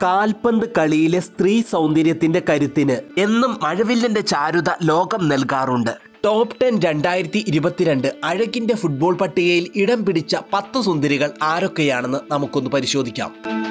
കാൽപന്ത് കളിയിലെ സ്ത്രീ സൗന്ദര്യത്തിന്റെ കരുത്തിന് എന്നും മഴവില്ലന്റെ ചാരുത ലോകം നൽകാറുണ്ട് ടോപ്പ് ടെൻ രണ്ടായിരത്തി ഇരുപത്തിരണ്ട് അഴകിന്റെ ഫുട്ബോൾ പട്ടികയിൽ ഇടം പിടിച്ച പത്ത് സുന്ദരികൾ ആരൊക്കെയാണെന്ന് നമുക്കൊന്ന് പരിശോധിക്കാം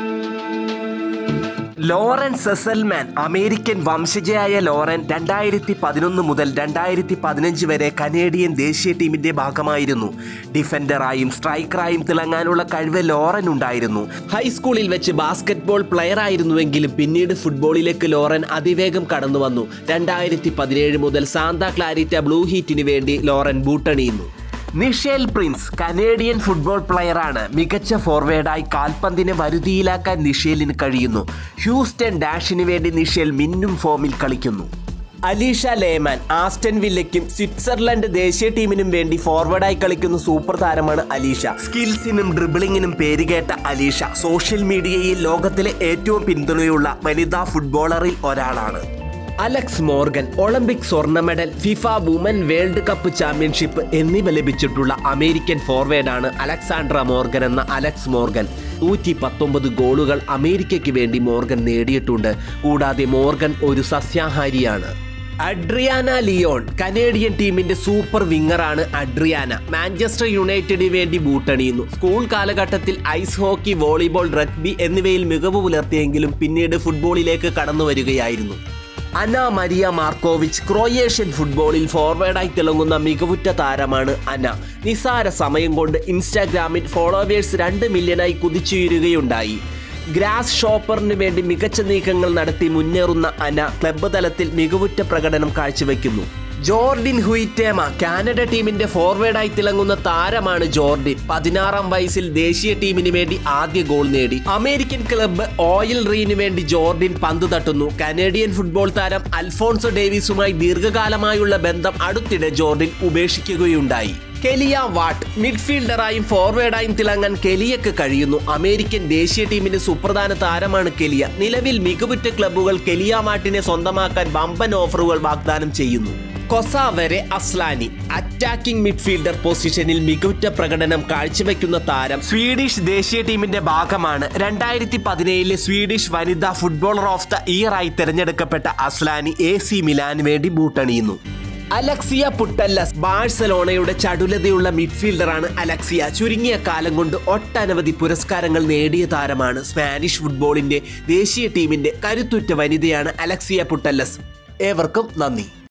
ലോറൻ സെസൽമാൻ അമേരിക്കൻ വംശജയായ ലോറൻ രണ്ടായിരത്തി പതിനൊന്ന് മുതൽ രണ്ടായിരത്തി പതിനഞ്ച് വരെ കനേഡിയൻ ദേശീയ ടീമിന്റെ ഭാഗമായിരുന്നു ഡിഫൻഡറായും സ്ട്രൈക്കറായും തിളങ്ങാനുള്ള കഴിവ് ലോറൻ ഉണ്ടായിരുന്നു ഹൈസ്കൂളിൽ വെച്ച് ബാസ്കറ്റ്ബോൾ പ്ലെയർ ആയിരുന്നുവെങ്കിലും പിന്നീട് ഫുട്ബോളിലേക്ക് ലോറൻ അതിവേഗം കടന്നു വന്നു രണ്ടായിരത്തി പതിനേഴ് മുതൽ സാന്താ ക്ലാരിറ്റ ബ്ലൂ ഹീറ്റിന് വേണ്ടി ലോറൻ ബൂട്ടണിയുന്നു നിഷേൽ പ്രിൻസ് കനേഡിയൻ ഫുട്ബോൾ പ്ലെയറാണ് മികച്ച ഫോർവേഡായി കാൽപന്തിനെ വരുതിയിലാക്കാൻ നിഷേലിന് കഴിയുന്നു ഹ്യൂസ്റ്റൺ ഡാഷിന് വേണ്ടി നിഷേൽ മിന്നും ഫോമിൽ കളിക്കുന്നു അലീഷ ലേമാൻ ആസ്റ്റൻ വില്ലയ്ക്കും സ്വിറ്റ്സർലൻഡ് ദേശീയ ടീമിനും വേണ്ടി ഫോർവേഡായി കളിക്കുന്ന സൂപ്പർ താരമാണ് അലീഷ സ്കിൽസിനും ഡ്രിബിളിങ്ങിനും പേരുകേട്ട അലീഷ സോഷ്യൽ മീഡിയയിൽ ലോകത്തിലെ ഏറ്റവും പിന്തുണയുള്ള വനിതാ ഫുട്ബോളറിൽ ഒരാളാണ് അലക്സ് മോർഗൻ ഒളിമ്പിക് സ്വർണ്ണ medal FIFA woman world cup championship എന്നിവ ലഭിച്ചിട്ടുള്ള അമേരിക്കൻ ഫോർവേഡാണ് അലക്സാണ്ട്ര മോർഗൻ എന്ന അലക്സ് മോർഗൻ നൂറ്റി പത്തൊമ്പത് ഗോളുകൾ അമേരിക്കയ്ക്ക് വേണ്ടി മോർഗൻ നേടിയിട്ടുണ്ട് കൂടാതെ മോർഗൻ ഒരു സസ്യാഹാരിയാണ് അഡ്രിയാന ലിയോൺ കനേഡിയൻ ടീമിന്റെ സൂപ്പർ വിങ്ങറാണ് അഡ്രിയാന മാഞ്ചസ്റ്റർ യുണൈറ്റഡിന് വേണ്ടി ബൂട്ടണിയുന്നു സ്കൂൾ കാലഘട്ടത്തിൽ ഐസ് ഹോക്കി വോളിബോൾ റഗ്ബി എന്നിവയിൽ മികവ് പുലർത്തിയെങ്കിലും പിന്നീട് ഫുട്ബോളിലേക്ക് കടന്നു വരികയായിരുന്നു അന മരിയ മാർക്കോവിച്ച് ക്രൊയേഷ്യൻ ഫുട്ബോളിൽ ഫോർവേഡായി തിളങ്ങുന്ന മികവുറ്റ താരമാണ് അന നിസാര സമയം കൊണ്ട് ഇൻസ്റ്റാഗ്രാമിൽ ഫോളോവേഴ്സ് രണ്ട് മില്യണായി കുതിച്ചുയരുകയുണ്ടായി ഗ്രാസ് ഷോപ്പറിന് വേണ്ടി മികച്ച നീക്കങ്ങൾ നടത്തി മുന്നേറുന്ന അന ക്ലബ്ബ് തലത്തിൽ മികവുറ്റ പ്രകടനം കാഴ്ചവെക്കുന്നു ജോർഡിൻ ഹുയിറ്റേമ കാനഡ ടീമിന്റെ ഫോർവേഡായി തിളങ്ങുന്ന താരമാണ് ജോർഡിൻ പതിനാറാം വയസ്സിൽ ദേശീയ ടീമിന് വേണ്ടി ആദ്യ ഗോൾ നേടി അമേരിക്കൻ ക്ലബ്ബ് ഓയിൽ റീന് വേണ്ടി ജോർഡിൻ പന്ത് തട്ടുന്നു കനേഡിയൻ ഫുട്ബോൾ താരം അൽഫോൺസോ ഡേവിസുമായി ദീർഘകാലമായുള്ള ബന്ധം അടുത്തിടെ ജോർഡിൻ ഉപേക്ഷിക്കുകയുണ്ടായി കെലിയ വാട്ട് മിഡ്ഫീൽഡറായും ഫോർവേഡായും തിളങ്ങാൻ കെലിയക്ക് കഴിയുന്നു അമേരിക്കൻ ദേശീയ ടീമിന്റെ സുപ്രധാന താരമാണ് കെലിയ നിലവിൽ മികവുറ്റ ക്ലബ്ബുകൾ കെലിയ വാട്ടിനെ സ്വന്തമാക്കാൻ വമ്പൻ ഓഫറുകൾ വാഗ്ദാനം ചെയ്യുന്നു കൊസാവരെ അസ്ലാനി അറ്റാക്കിംഗ് മിഡ്ഫീൽഡർ പൊസിഷനിൽ മികവുറ്റ പ്രകടനം കാഴ്ചവെക്കുന്ന താരം സ്വീഡിഷ് ദേശീയ ടീമിന്റെ ഭാഗമാണ് രണ്ടായിരത്തി പതിനേഴിലെ സ്വീഡിഷ് വനിതാ ഫുട്ബോളർ ഓഫ് ദ ഇയർ ആയി തിരഞ്ഞെടുക്കപ്പെട്ട അസ്ലാനി എ സി മിലാന് വേണ്ടി ബൂട്ടണിയുന്നു അലക്സിയ പുട്ടല്ലസ് ബാഴ്സലോണയുടെ ചടുലതയുള്ള മിഡ്ഫീൽഡറാണ് അലക്സിയ ചുരുങ്ങിയ കാലം കൊണ്ട് ഒട്ടനവധി പുരസ്കാരങ്ങൾ നേടിയ താരമാണ് സ്പാനിഷ് ഫുട്ബോളിന്റെ ദേശീയ ടീമിന്റെ കരുത്തുറ്റ വനിതയാണ് അലക്സിയ പുട്ടല്ലസ് ഏവർക്കും നന്ദി